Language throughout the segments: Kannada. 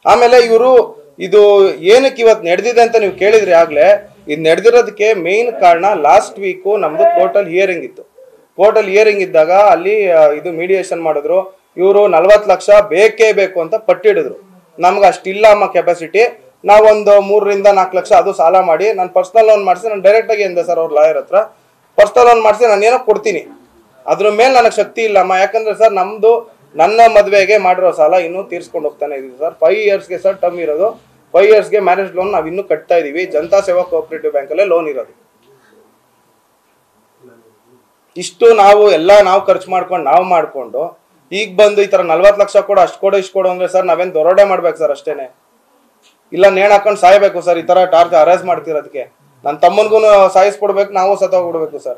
ಆಮೇಲೆ ಇವರು ಇದು ಏನಕ್ಕೆ ಇವತ್ತು ನಡೆದಿದೆ ಅಂತ ನೀವು ಕೇಳಿದ್ರಿ ಆಗ್ಲೇ ಇದು ನಡೆದಿರೋದಕ್ಕೆ ಮೇನ್ ಕಾರಣ ಲಾಸ್ಟ್ ವೀಕು ನಮ್ದು ಕೋರ್ಟಲ್ ಹಿಯರಿಂಗ್ ಇತ್ತು ಕೋರ್ಟಲ್ ಹಿಯರಿಂಗ್ ಇದ್ದಾಗ ಅಲ್ಲಿ ಆ, ಇದು ಮೀಡಿಯೇಷನ್ ಮಾಡಿದ್ರು ಇವರು ನಲ್ವತ್ತು ಲಕ್ಷ ಬೇಕೇ ಬೇಕು ಅಂತ ಪಟ್ಟಿಡಿದ್ರು ನಮ್ಗೆ ಅಷ್ಟಿಲ್ಲ ಅಮ್ಮ ಕೆಪಾಸಿಟಿ ನಾವೊಂದು ಮೂರರಿಂದ ನಾಲ್ಕು ಲಕ್ಷ ಅದು ಸಾಲ ಮಾಡಿ ನಾನು ಪರ್ಸನಲ್ ಲೋನ್ ಮಾಡಿಸಿ ನಾನು ಡೈರೆಕ್ಟಾಗಿ ಎಂದೆ ಸರ್ ಅವ್ರ ಲಾಯರ್ ಹತ್ರ ಪರ್ಸನಲ್ ಲೋನ್ ಮಾಡಿಸಿ ನಾನು ಏನೋ ಕೊಡ್ತೀನಿ ಅದ್ರ ಮೇಲೆ ನನಗೆ ಶಕ್ತಿ ಇಲ್ಲಮ್ಮ ಯಾಕಂದ್ರೆ ಸರ್ ನಮ್ದು ನನ್ನ ಮದುವೆಗೆ ಮಾಡಿರೋ ಸಾಲ ಇನ್ನೂ ತೀರ್ಸ್ಕೊಂಡು ಹೋಗ್ತಾನೆ ಇದೀವಿ ಸರ್ ಫೈವ್ ಇಯರ್ಸ್ಗೆ ಸರ್ ಟರ್ಮ್ ಇರೋದು ಫೈವ್ ಇಯರ್ಸ್ಗೆ ಮ್ಯಾರೇಜ್ ಲೋನ್ ನಾವು ಇನ್ನೂ ಕಟ್ತಾ ಇದೀವಿ ಜನತಾ ಸೇವಾ ಕೋಆಪರೇಟಿವ್ ಬ್ಯಾಂಕಲ್ಲೇ ಲೋನ್ ಇರೋದು ಇಷ್ಟು ನಾವು ಎಲ್ಲ ನಾವು ಖರ್ಚು ಮಾಡ್ಕೊಂಡು ನಾವು ಮಾಡ್ಕೊಂಡು ಈಗ ಬಂದು ಈ ತರ ನಲ್ವತ್ತು ಲಕ್ಷ ಕೊಡು ಅಷ್ಟು ಕೊಡು ಇಷ್ಟು ಕೊಡು ಅಂದ್ರೆ ಸರ್ ನಾವೇನ್ ದೊರಡೆ ಮಾಡ್ಬೇಕು ಸರ್ ಅಷ್ಟೇನೆ ಇಲ್ಲ ನೇಣ್ ಹಾಕೊಂಡು ಸಾಯ್ಬೇಕು ಸರ್ ಈ ತರ ಟಾರ್ಚ್ ಅರೇಸ್ ಮಾಡ್ತಿರೋದಕ್ಕೆ ನನ್ನ ತಮ್ಮನ್ಗೂ ಸಾಯಿಸ್ಕೊಡ್ಬೇಕು ನಾವು ಸತ್ತೋಗ್ಬಿಡ್ಬೇಕು ಸರ್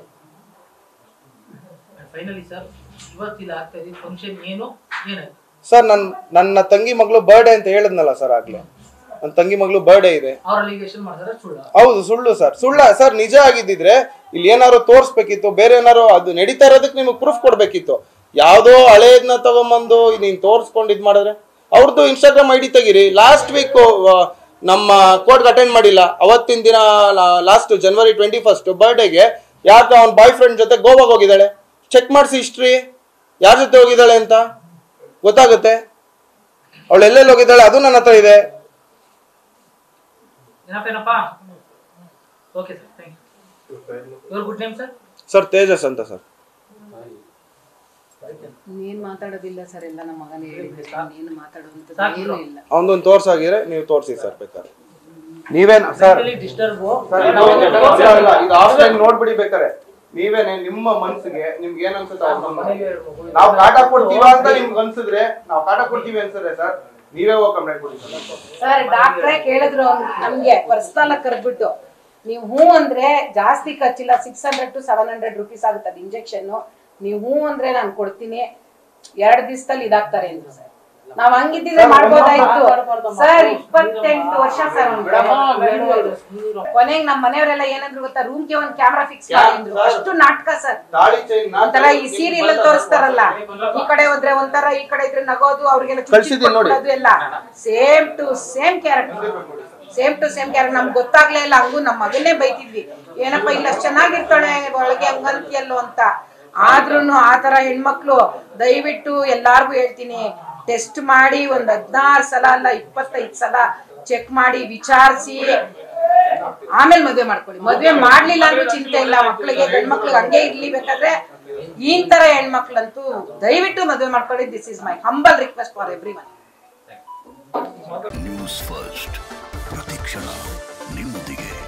ಫೈನಲಿ ಸರ್ ಇವತ್ತಿಲ್ಲ ಆಗ್ತಾ ಇದೆ ಫಂಕ್ಷನ್ ಏನು ಏನಾಯ್ತು ಸರ್ ನನ್ನ ನನ್ನ ತಂಗಿ ಮಗಳು ಬರ್ಡೇ ಅಂತ ಹೇಳಿದ್ನಲ್ಲ ಸರ್ ಆಗ್ಲೇ ನನ್ನ ತಂಗಿ ಮಗಳು ಬರ್ಡೇ ಇದೆ ಅವ್ರ ಅಲಿಗೇಷನ್ ಮಾಡಿದ್ರೆ ಸುಳ್ಳು ಹೌದು ಸುಳ್ಳು ಸರ್ ಸುಳ್ಳ ಸರ್ ನಿಜ ಆಗಿದ್ದಿದ್ರೆ ಇಲ್ಲಿ ಏನಾದ್ರು ತೋರಿಸ್ಬೇಕಿತ್ತು ಬೇರೆ ಏನಾರು ಅದು ನಡೀತಾ ಇರೋದಕ್ಕೆ ನಿಮಗೆ ಪ್ರೂಫ್ ಕೊಡ್ಬೇಕಿತ್ತು ಯಾವುದೋ ಹಳೇದ್ನ ತಗೊಂಬಂದು ನೀನ್ ತೋರಿಸ್ಕೊಂಡು ಇದು ಮಾಡಿದ್ರೆ ಅವ್ರದ್ದು ಇನ್ಸ್ಟಾಗ್ರಾಮ್ ಐ ಡಿ ತೆಗೀರಿ ಲಾಸ್ಟ್ ವೀಕ್ ನಮ್ಮ ಕೋರ್ಟ್ಗೆ ಅಟೆಂಡ್ ಮಾಡಿಲ್ಲ ಅವತ್ತಿನ ದಿನ ಲಾಸ್ಟ್ ಜನವರಿ ಟ್ವೆಂಟಿ ಫಸ್ಟ್ ಬರ್ಡೇಗೆ ಯಾರ್ದೋ ಅವ್ನ ಬಾಯ್ ಫ್ರೆಂಡ್ ಜೊತೆ ಗೋವಾಗೆ ಹೋಗಿದ್ದಾಳೆ ಚೆಕ್ ಮಾಡಿಸಿ ಹಿಸ್ಟ್ರಿ ಯಾರ ಜೊತೆ ಹೋಗಿದ್ದಾಳೆ ಅಂತ ಗೊತ್ತಾಗುತ್ತೆ ಅವಳು ಎಲ್ಲೆಲ್ಲಿ ಹೋಗಿದ್ದಾಳೆ ಅದು ನನ್ನ ಹತ್ರ ಇದೆ ಏನಪ್ಪೇನಪ್ಪ okay sir thank you your good name sir sir Tejas ಅಂತ ಸರ್ ನೀನ್ ಮಾತಾಡೋದಿಲ್ಲ ಸರ್ ಎಲ್ಲ ನಮ್ಮ ಮಗನೇ ಹೇಳಿದ್ರೆ ನೀನು ಮಾತಾಡುವಂಥದ್ದು ಸಾಕು ಏನೂ ಇಲ್ಲ ಅವನದೊಂದು ತೋರ್ಸಾಗಿದ್ರೆ ನೀವು ತೋರಿಸಿ ಸರ್ ಬೇಕಾದ್ರೆ ನೀವೇನ್ ಸರ್ ಡಿಸ್ಟರ್ಬ್ ಇದು ಆಫ್ಲೈನ್ ನೋಡ್ಬಿಡಿ ಬೇಕಾರೆ ನೀವೇನೆ ನಿಮ್ಮ ಮನ್ಸಿಗೆ ನಿಮ್ಗೆ ಏನ್ ಅನ್ಸುತ್ತೆ ನಾವು ಕಾಟ ಕೊಡ್ತೀವ ಅಂತ ನಿಮ್ಗೆ ಅನ್ಸಿದ್ರೆ ನಾವು ಕಾಟ ಕೊಡ್ತೀವಿ ಅನ್ಸಿದ್ರೆ ಸರ್ ನೀವೇ ಹೋಗಿ ಕಂಪ್ಲೇಂಟ್ ಕೊಡಿ ಸರ್ ಸರ್ ಡಾಕ್ಟ್ರೇ ಕೇಳಿದ್ರು ಅವ್ನ್ ನಮ್ಗೆ ಪರ್ಸನಲ್ ಆಗಿ ಕರೆದ್ಬಿಟ್ಟು ನೀವು ಹ್ಞೂ ಅಂದ್ರೆ ಜಾಸ್ತಿ ಖರ್ಚಿಲ್ಲ six hundred to seven hundred rupees ಆಗುತ್ತೆ ಅದು ಇಂಜೆಕ್ಷನ್ ನೀವು ಹ್ಞೂ ಅಂದ್ರೆ ನಾನು ಕೊಡ್ತೀನಿ ಎರಡ್ ದಿವಸದಲ್ಲಿ ಇದಾಗ್ತಾರೆ ಅಂದ್ರು ಸರ್ ನಾವ್ ಹಂಗಿದ್ದಿದ್ರೆ ಮಾಡ್ಬೋದಾಯ್ತು ಸರ್ ಇಪ್ಪತ್ತೆಂಟು ವರ್ಷ ಸರ್ ಕೊನೆಗೆ ನಮ್ಮ ಮನೆಯವರೆಲ್ಲ ಏನಂದ್ರು ಗೊತ್ತಾ ರೂಮ್ಗೆ ಒಂದ್ ಕ್ಯಾಮ್ರಾ ಫಿಕ್ಸ್ ಮಾಡಿದ್ರು ಅಷ್ಟು ನಾಟಕ ಸರ್ ತಾಳಿ ಚೈನ್ ಒಂಥರ ಈ ಸೀರಿಯಲ್ ಅಲ್ಲಿ ತೋರಿಸ್ತಾರಲ್ಲ ಈ ಕಡೆ ಹೋದ್ರೆ ಒಂಥರ ಈ ಕಡೆ ಇದ್ರೆ ನಗೋದು ಅವ್ರಿಗೆಲ್ಲ ಕಳ್ಸಿದೀನಿ ನೋಡಿ. ಅದು ಎಲ್ಲ same to same character same to same character ನಮ್ಗೆ ಗೊತ್ತಾಗ್ಲೇ ಇಲ್ಲ ಹಂಗೂ ನಮ್ಮ ಮಗನ್ನೇ ಬೈತಿದ್ವಿ ಏನಪ್ಪ ಇಲ್ಲ ಅಷ್ಟ್ ಚೆನ್ನಾಗಿರ್ತಾಳೆ ಒಳಗೆ ಹಂಗಂತಿಯಲ್ಲೋ ಅಂತ ಆದ್ರೂನು ಆ ತರ ಹೆಣ್ಮಕ್ಳು ದಯವಿಟ್ಟು ಎಲ್ಲಾರ್ಗು ಹೇಳ್ತೀನಿ ಟೆಸ್ಟ್ ಮಾಡಿ ಒಂದ್ ಹದಿನಾರು ಸಲ ಅಲ್ಲ ಇಪ್ಪತ್ತೈದು ಸಲ ಚೆಕ್ ಮಾಡಿ ವಿಚಾರಿಸಿ ಆಮೇಲೆ ಮದ್ವೆ ಮಾಡ್ಕೊಳ್ಳಿ ಮದ್ವೆ ಮಾಡ್ಲಿಲ್ಲ ಅಂದ್ರೂ ಚಿಂತೆ ಇಲ್ಲ ಮಕ್ಳಿಗೆ ಗಂಡ್ ಮಕ್ಳಿಗೆ ಹಂಗೆ ಇರ್ಲಿ ಬೇಕಾದ್ರೆ ಈ ತರ ಹೆಣ್ಮಕ್ಳಂತೂ ದಯವಿಟ್ಟು ಮದ್ವೆ ಮಾಡ್ಕೊಳ್ಳಿ this is my humble request for everyone News First ಪ್ರತಿಕ್ಷಣ ನಿಮ್ಮೊಂದಿಗೆ